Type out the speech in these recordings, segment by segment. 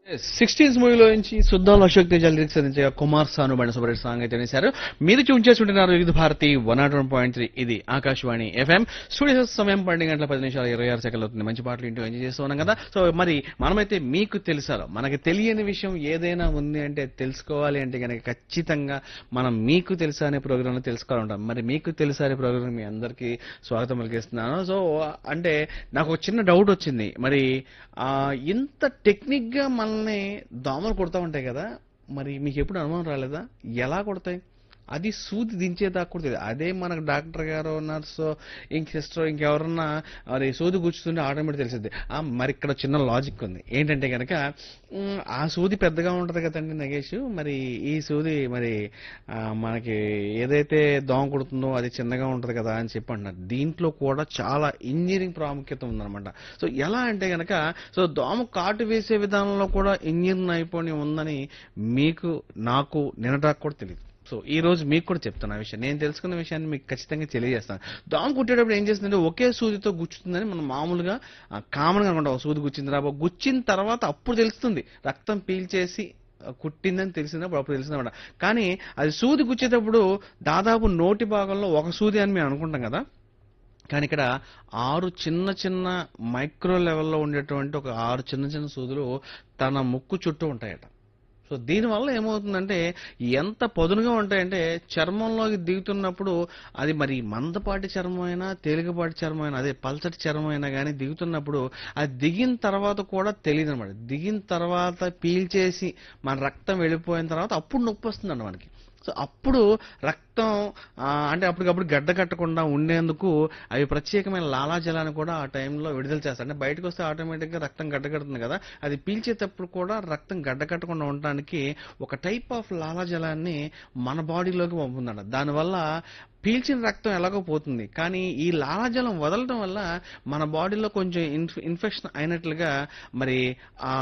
sixteens మూవీలో నుంచి సుద్దాం Ashok Teja lyrics అందించగా కుమార్ సాను బండి సూపర్ సాంగ్ అయితే వేశారు మీరు చూన్ చేసుకుంటున్నారు Vividh Bharati one nought one point three ఇది ఆకాశవాణి ఎఫ్ఎం స్టూడియో సమయం పన్నెండు గంటల పది నిమిషాలు ఇరవై ఆరు సెకండ్లు అవుతుంది మంచి పాటలు ఇంటూ ఎంజాయ్ చేస్తూ ఉన్నాం కదా సో మరి మనమైతే మీకు తెలుసాలో మనకి తెలియని విషయం ఏదైనా ఉంది అంటే తెలుసుకోవాలి అంటే కనుక ఖచ్చితంగా మనం మీకు తెలుసా అనే ప్రోగ్రామ్ లో తెలుసుకోవాలంటాం మరి మీకు తెలుసా అనే ప్రోగ్రామ్ మీ అందరికీ స్వాగతం పలికిస్తున్నాను సో అంటే నాకు ఒక చిన్న డౌట్ వచ్చింది మరి ఆ, ఇంత టెక్నిక్ గా మనల్ని దోమలు కొడతా ఉంటాయి కదా మరి మీకు ఎప్పుడు అనుమానం రాలేదా ఎలా కొడతాయి అది సూది దించేదాకా కూడా తెలియదు అదే మనకు డాక్టర్ గారు నర్సు ఇంక సిస్టర్ ఇంకెవరన్నా మరి సూది గుచ్చుతుంటే ఆటోమేటిక్ తెలిసింది మరి ఇక్కడ చిన్న లాజిక్ ఉంది ఏంటంటే కనుక మ్, ఆ సూది పెద్దగా ఉంటది కదండి నగేష్ మరి ఈ సూది మరి ఆ, మనకి ఏదైతే దోమ కుడుతుందో అది చిన్నగా ఉంటది కదా అని చెప్పి అంటున్నారు దీంట్లో కూడా చాలా ఇంజనీరింగ్ ప్రాముఖ్యత ఉందన్నమాట సో ఎలా అంటే గనక సో దోమ కాటు వేసే విధానంలో కూడా ఇంజనీరింగ్ నైపుణ్యం ఉందని మీకు నాకు నిన్నటాకు కూడా తెలియదు సో ఈ రోజు మీకు కూడా చెప్తాను ఆ విషయం నేను తెలుసుకున్న విషయాన్ని మీకు ఖచ్చితంగా తెలియజేస్తాను దోమ కుట్టేటప్పుడు ఏం చేస్తుందంటే ఒకే సూదితో గుచ్చుతుందని మనం మామూలుగా కామన్ గా అనుకుంటాం "ఓ సూది గుచ్చింది రా గుచ్చిన తర్వాత అప్పుడు తెలుస్తుంది రక్తం పీల్చేసి ఆ, కుట్టిందని తెలిసినప్పుడు అప్పుడు తెలిసిందన్నమాట కానీ అది సూది గుచ్చేటప్పుడు దాదాపు నోటి భాగంలో ఒక సూది అని మేము అనుకుంటాం కదా కానీ ఇక్కడ ఆరు చిన్న చిన్న మైక్రో లెవెల్లో ఉండేటువంటి ఒక ఆరు చిన్న చిన్న సూదులు తన ముక్కు చుట్టూ ఉంటాయట సో దీనివల్ల ఏమవుతుందంటే ఎంత పదునుగా ఉంటాయంటే చర్మంలోకి దిగుతున్నప్పుడు అది మరి మందపాటి చర్మం అయినా తేలికపాటి చర్మం అయినా అదే పల్చటి చర్మం అయినా కానీ దిగుతున్నప్పుడు అది దిగిన తర్వాత కూడా తెలియదు అనమాట దిగిన తర్వాత పీల్చేసి మన రక్తం వెళ్ళిపోయిన తర్వాత అప్పుడు నొప్పి వస్తుందండి మనకి సో అప్పుడు రక్తం ఆ, అంటే అప్పటికప్పుడు గడ్డ కట్టకుండా ఉండేందుకు అవి ప్రత్యేకమైన లాలాజలాన్ని కూడా ఆ టైంలో విడుదల చేస్తాయి అంటే బయటకు వస్తే ఆటోమేటిక్గా రక్తం గడ్డ కడుతుంది కదా అది పీల్చేటప్పుడు కూడా రక్తం గడ్డ కట్టకుండా ఉండడానికి ఒక టైప్ ఆఫ్ లాలాజలాన్ని మన బాడీలోకి పంపుతుందంట దానివల్ల పీల్చిన రక్తం ఎలాగో పోతుంది కానీ ఈ లాలాజలం వదలడం వల్ల మన బాడీలో కొంచెం ఇన్ఫ్- ఇన్ఫెక్షన్ అయినట్లుగా మరి ఆ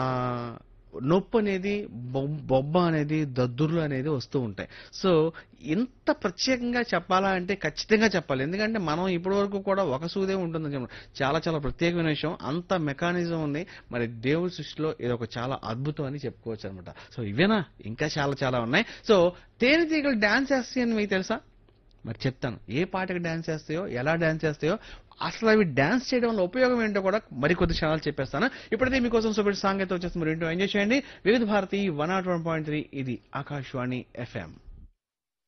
నొప్పి అనేది బొ- బొబ్బ అనేది దద్దుర్లు అనేది వస్తూ ఉంటాయి సో ఇంత ప్రత్యేకంగా చెప్పాలా అంటే ఖచ్చితంగా చెప్పాలి ఎందుకంటే మనం ఇప్పటి వరకు కూడా ఒక సూదే ఉంటుందని చెప్పడం చాలా చాలా ప్రత్యేకమైన విషయం అంత మెకానిజం ఉంది మరి దేవుడి సృష్టిలో ఇది ఒక చాలా అద్భుతం అని చెప్పుకోవచ్చు అనమాట సో ఇవేనా ఇంకా చాలా చాలా ఉన్నాయి సో తేనెటీగలు డాన్స్ చేస్తాయి అని మీకు తెలుసా మరి చెప్తాను ఏ పాటకి డాన్స్ చేస్తాయో ఎలా డాన్స్ చేస్తాయో అసలు అవి డాన్స్ చేయడం వల్ల ఉపయోగం ఏంటో కూడా మరికొద్ది క్షణాలు చెప్పేస్తాను ఇప్పుడైతే మీకోసం సూపర్ సాంగ్ అయితే వచ్చేస్తుంది మీరు ఏంటో ఎంజాయ్ చేయండి Vividh Bharati one nought one point three ఇది ఆకాశవాణి ఎఫ్ఎం